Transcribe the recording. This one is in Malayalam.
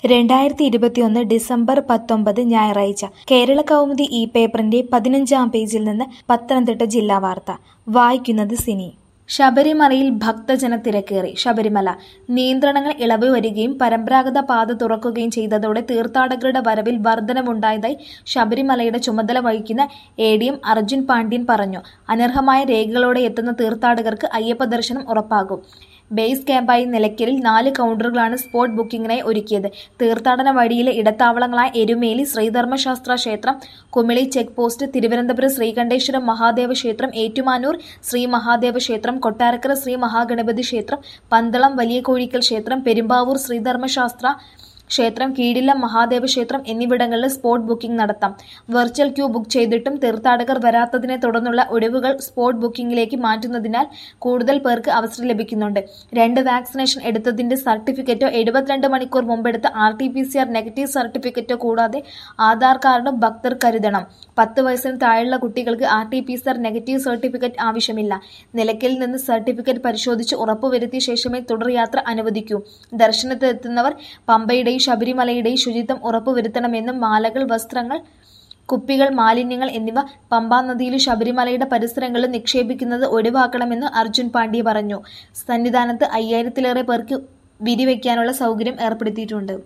രണ്ടായിരത്തി ഇരുപത്തിയൊന്ന് ഡിസംബർ പത്തൊമ്പത് ഞായറാഴ്ച കേരള കൗമുദി ഈ പേപ്പറിന്റെ പതിനഞ്ചാം പേജിൽ നിന്ന് പത്തനംതിട്ട ജില്ലാ വാർത്ത വായിക്കുന്നത് സിനി ശബരിമലയിൽ ഭക്തജന തിരക്കേറി ശബരിമല നിയന്ത്രണങ്ങൾ ഇളവ് വരികയും പരമ്പരാഗത പാത തുറക്കുകയും ചെയ്തതോടെ തീർത്ഥാടകരുടെ വരവിൽ വർധനവുണ്ടായതായി ശബരിമലയുടെ ചുമതല വഹിക്കുന്ന A D M Arjun Pandian പറഞ്ഞു അനർഹമായ രേഖകളോടെ എത്തുന്ന തീർത്ഥാടകർക്ക് അയ്യപ്പ ദർശനം ഉറപ്പാകും ബേസ് ക്യാമ്പായി നിലയ്ക്കലിൽ നാല് കൗണ്ടറുകളാണ് സ്പോട്ട് ബുക്കിംഗിനായി ഒരുക്കിയത് തീർത്ഥാടന വഴിയിലെ ഇടത്താവളങ്ങളായ എരുമേലി ശ്രീധർമ്മശാസ്ത്ര ക്ഷേത്രം കുമിളി ചെക്ക് പോസ്റ്റ് തിരുവനന്തപുരം ശ്രീകണ്ഠേശ്വരം മഹാദേവ ക്ഷേത്രം ഏറ്റുമാനൂർ ശ്രീ മഹാദേവ ക്ഷേത്രം കൊട്ടാരക്കര ശ്രീ മഹാഗണപതി ക്ഷേത്രം പന്തളം വലിയ കോഴിക്കൽ ക്ഷേത്രം പെരുമ്പാവൂർ ശ്രീധർമ്മശാസ്ത്ര ക്ഷേത്രം കീഴിലം മഹാദേവ ക്ഷേത്രം എന്നിവിടങ്ങളിൽ സ്പോട്ട് ബുക്കിംഗ് നടത്താം വെർച്വൽ ക്യൂ ബുക്ക് ചെയ്തിട്ടും തീർത്ഥാടകർ വരാത്തതിനെ തുടർന്നുള്ള ഒഴിവുകൾ സ്പോട്ട് ബുക്കിംഗിലേക്ക് മാറ്റുന്നതിനാൽ കൂടുതൽ പേർക്ക് അവസരം ലഭിക്കുന്നുണ്ട് രണ്ട് വാക്സിനേഷൻ എടുത്തതിന്റെ സർട്ടിഫിക്കറ്റോ എഴുപത്തിരണ്ട് മണിക്കൂർ മുമ്പെടുത്ത R T P C R negative സർട്ടിഫിക്കറ്റോ കൂടാതെ ആധാർ കാർഡും ഭക്തർ കരുതണം പത്ത് വയസ്സിന് താഴെയുള്ള കുട്ടികൾക്ക് R T P C R negative certificate ആവശ്യമില്ല നിലയ്ക്കലിൽ നിന്ന് സർട്ടിഫിക്കറ്റ് പരിശോധിച്ച് ഉറപ്പുവരുത്തിയ ശേഷമേ തുടർയാത്ര അനുവദിക്കൂ ദർശനത്തിനെത്തുന്നവർ പമ്പയുടെയും ശബരിമലയുടെയും ശുചിത്വം ഉറപ്പുവരുത്തണമെന്നും മാലകൾ വസ്ത്രങ്ങൾ കുപ്പികൾ മാലിന്യങ്ങൾ എന്നിവ പമ്പാ നദിയിലും ശബരിമലയുടെ പരിസരങ്ങളിലും നിക്ഷേപിക്കുന്നത് ഒഴിവാക്കണമെന്ന് അർജുൻ പാണ്ഡ്യ പറഞ്ഞു സന്നിധാനത്ത് അയ്യായിരത്തിലേറെ പേർക്ക് വിരിവെക്കാനുള്ള സൗകര്യം ഏർപ്പെടുത്തിയിട്ടുണ്ട്